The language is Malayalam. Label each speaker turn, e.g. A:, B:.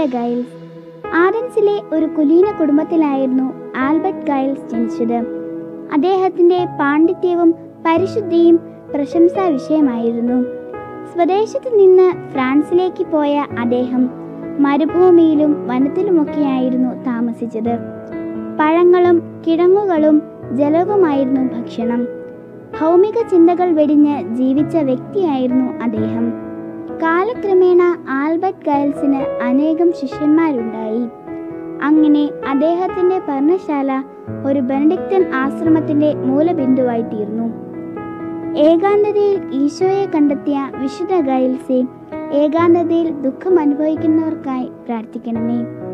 A: ഗൈൽസ് ആരൻസിലെ ഒരു കുലീന കുടുംബത്തിലായിരുന്നു ആൽബർട്ട് ഗൈൽസ് ജനിച്ചത് അദ്ദേഹത്തിന്റെ പാണ്ഡിത്യവും പരിശുദ്ധിയും പ്രശംസാ വിഷയമായിരുന്നു സ്വദേശത്ത് നിന്ന് ഫ്രാൻസിലേക്ക് പോയ അദ്ദേഹം മരുഭൂമിയിലും വനത്തിലുമൊക്കെയായിരുന്നു താമസിച്ചത് പഴങ്ങളും കിഴങ്ങുകളും ജലവുമായിരുന്നു ഭക്ഷണം ഭൗമിക ചിന്തകൾ വെടിഞ്ഞ് ജീവിച്ച വ്യക്തിയായിരുന്നു അദ്ദേഹം കാലക്രമേണ ആൽബർട്ട് ഗൈൽസിന് അനേകം ശിഷ്യന്മാരുണ്ടായി അങ്ങനെ അദ്ദേഹത്തിന്റെ പർണശാല ഒരു ബെനഡിക്റ്റൻ ആശ്രമത്തിന്റെ മൂലബിന്ദുവായി തീർന്നു ഏകാന്തതയിൽ ഈശോയെ കണ്ടെത്തിയ വിശുദ്ധ ഗൈൽസെ ഏകാന്തതയിൽ ദുഃഖം അനുഭവിക്കുന്നവർക്കായി പ്രാർത്ഥിക്കണമേ